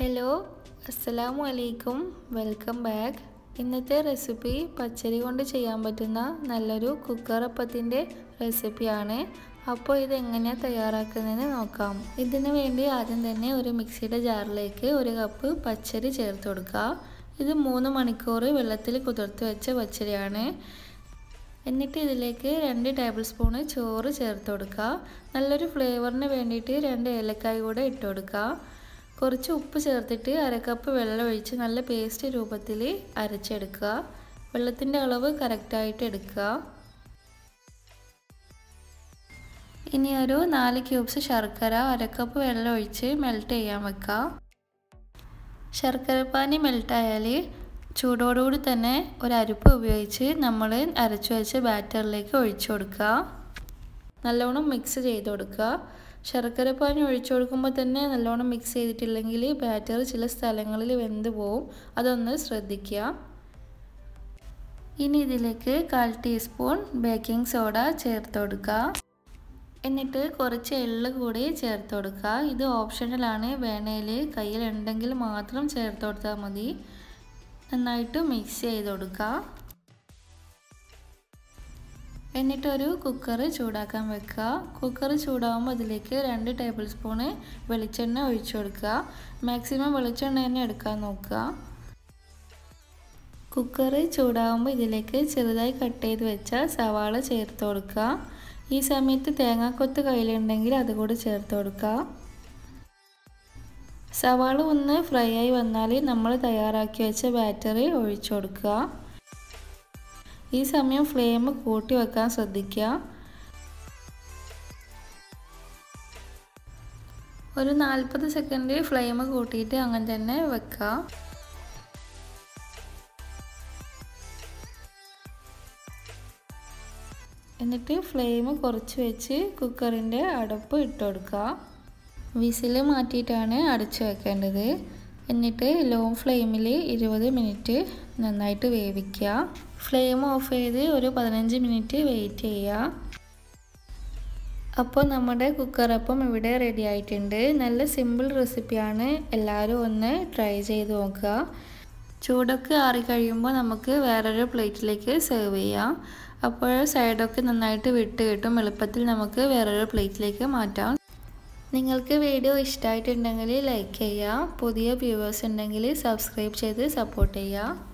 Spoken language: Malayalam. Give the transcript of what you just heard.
ഹലോ അസ്സലാമു അലൈക്കും വെൽക്കം ബാക്ക് ഇന്നത്തെ റെസിപ്പി പച്ചരി കൊണ്ട് ചെയ്യാൻ പറ്റുന്ന നല്ലൊരു കുക്കറപ്പത്തിൻ്റെ റെസിപ്പിയാണ് അപ്പോൾ ഇത് എങ്ങനെയാണ് തയ്യാറാക്കുന്നതെന്ന് നോക്കാം ഇതിന് വേണ്ടി ആദ്യം തന്നെ ഒരു മിക്സിയുടെ ജാറിലേക്ക് ഒരു കപ്പ് പച്ചരി ചേർത്ത് കൊടുക്കുക ഇത് മൂന്ന് മണിക്കൂർ വെള്ളത്തിൽ കുതിർത്ത് വെച്ച പച്ചരിയാണ് എന്നിട്ട് ഇതിലേക്ക് രണ്ട് ടേബിൾ സ്പൂണ് ചോറ് ചേർത്ത് കൊടുക്കുക നല്ലൊരു ഫ്ലേവറിന് വേണ്ടിയിട്ട് രണ്ട് ഏലക്കായ കൂടെ ഇട്ട് കൊടുക്കുക കുറച്ച് ഉപ്പ് ചേർത്തിട്ട് അരക്കപ്പ് വെള്ളം ഒഴിച്ച് നല്ല പേസ്റ്റ് രൂപത്തിൽ അരച്ചെടുക്കുക വെള്ളത്തിൻ്റെ അളവ് കറക്റ്റായിട്ട് എടുക്കുക ഇനി ഒരു നാല് ക്യൂബ്സ് ശർക്കര അരക്കപ്പ് വെള്ളം ഒഴിച്ച് മെൽറ്റ് ചെയ്യാൻ വെക്കുക ശർക്കരപ്പാനി മെൽട്ടായാൽ ചൂടോടുകൂടി തന്നെ ഒരു അരിപ്പ് ഉപയോഗിച്ച് നമ്മൾ അരച്ചു വെച്ച ബാറ്ററിലേക്ക് ഒഴിച്ചു കൊടുക്കുക നല്ലോണം മിക്സ് ചെയ്ത് കൊടുക്കുക ശർക്കരപ്പാനി ഒഴിച്ചു കൊടുക്കുമ്പോൾ തന്നെ നല്ലോണം മിക്സ് ചെയ്തിട്ടില്ലെങ്കിൽ ബാറ്റർ ചില സ്ഥലങ്ങളിൽ വെന്ത് പോവും അതൊന്ന് ശ്രദ്ധിക്കുക ഇനി ഇതിലേക്ക് കാൽ ടീസ്പൂൺ ബേക്കിംഗ് സോഡ ചേർത്ത് കൊടുക്കുക എന്നിട്ട് കുറച്ച് എള്ള് കൂടി ചേർത്ത് കൊടുക്കുക ഇത് ഓപ്ഷണലാണ് വേണേൽ കയ്യിലുണ്ടെങ്കിൽ മാത്രം ചേർത്ത് കൊടുത്താൽ മതി നന്നായിട്ട് മിക്സ് ചെയ്ത് കൊടുക്കുക എന്നിട്ടൊരു കുക്കർ ചൂടാക്കാൻ വെക്കുക കുക്കർ ചൂടാകുമ്പോൾ അതിലേക്ക് രണ്ട് ടേബിൾ സ്പൂണ് വെളിച്ചെണ്ണ ഒഴിച്ചു കൊടുക്കുക മാക്സിമം വെളിച്ചെണ്ണ തന്നെ എടുക്കാൻ നോക്കുക കുക്കർ ചൂടാകുമ്പോൾ ഇതിലേക്ക് ചെറുതായി കട്ട് ചെയ്ത് വെച്ച സവാള ചേർത്ത് കൊടുക്കുക ഈ സമയത്ത് തേങ്ങാക്കൊത്ത് കയ്യിലുണ്ടെങ്കിൽ അതുകൂടി ചേർത്ത് കൊടുക്കുക സവാള ഒന്ന് ഫ്രൈ ആയി വന്നാൽ നമ്മൾ തയ്യാറാക്കി വെച്ച ബാറ്ററി ഒഴിച്ചു കൊടുക്കുക ഈ സമയം ഫ്ലെയിം കൂട്ടി വെക്കാൻ ശ്രദ്ധിക്കുക ഒരു നാൽപ്പത് സെക്കൻഡ് ഫ്ലെയിം കൂട്ടിയിട്ട് അങ്ങനെ തന്നെ വെക്കുക എന്നിട്ട് ഫ്ലെയിം കുറച്ച് വെച്ച് കുക്കറിൻ്റെ അടപ്പ് ഇട്ട് കൊടുക്കുക വിസിൽ മാറ്റിയിട്ടാണ് അടച്ചു വെക്കേണ്ടത് എന്നിട്ട് ലോ ഫ്ലെയിമിൽ ഇരുപത് മിനിറ്റ് നന്നായിട്ട് വേവിക്കുക ഫ്ലെയിം ഓഫ് ചെയ്ത് ഒരു പതിനഞ്ച് മിനിറ്റ് വെയിറ്റ് ചെയ്യുക അപ്പോൾ നമ്മുടെ കുക്കറപ്പം ഇവിടെ റെഡി ആയിട്ടുണ്ട് നല്ല സിമ്പിൾ റെസിപ്പിയാണ് എല്ലാവരും ഒന്ന് ട്രൈ ചെയ്ത് നോക്കുക ചൂടൊക്കെ ആറിക്കഴിയുമ്പോൾ നമുക്ക് വേറൊരു പ്ലേറ്റിലേക്ക് സെർവ് ചെയ്യാം അപ്പോൾ സൈഡൊക്കെ നന്നായിട്ട് വിട്ട് കിട്ടും എളുപ്പത്തിൽ നമുക്ക് വേറൊരു പ്ലേറ്റിലേക്ക് മാറ്റാം നിങ്ങൾക്ക് വീഡിയോ ഇഷ്ടമായിട്ടുണ്ടെങ്കിൽ ലൈക്ക് ചെയ്യുക പുതിയ വ്യൂവേഴ്സ് ഉണ്ടെങ്കിൽ സബ്സ്ക്രൈബ് ചെയ്ത് സപ്പോർട്ട് ചെയ്യുക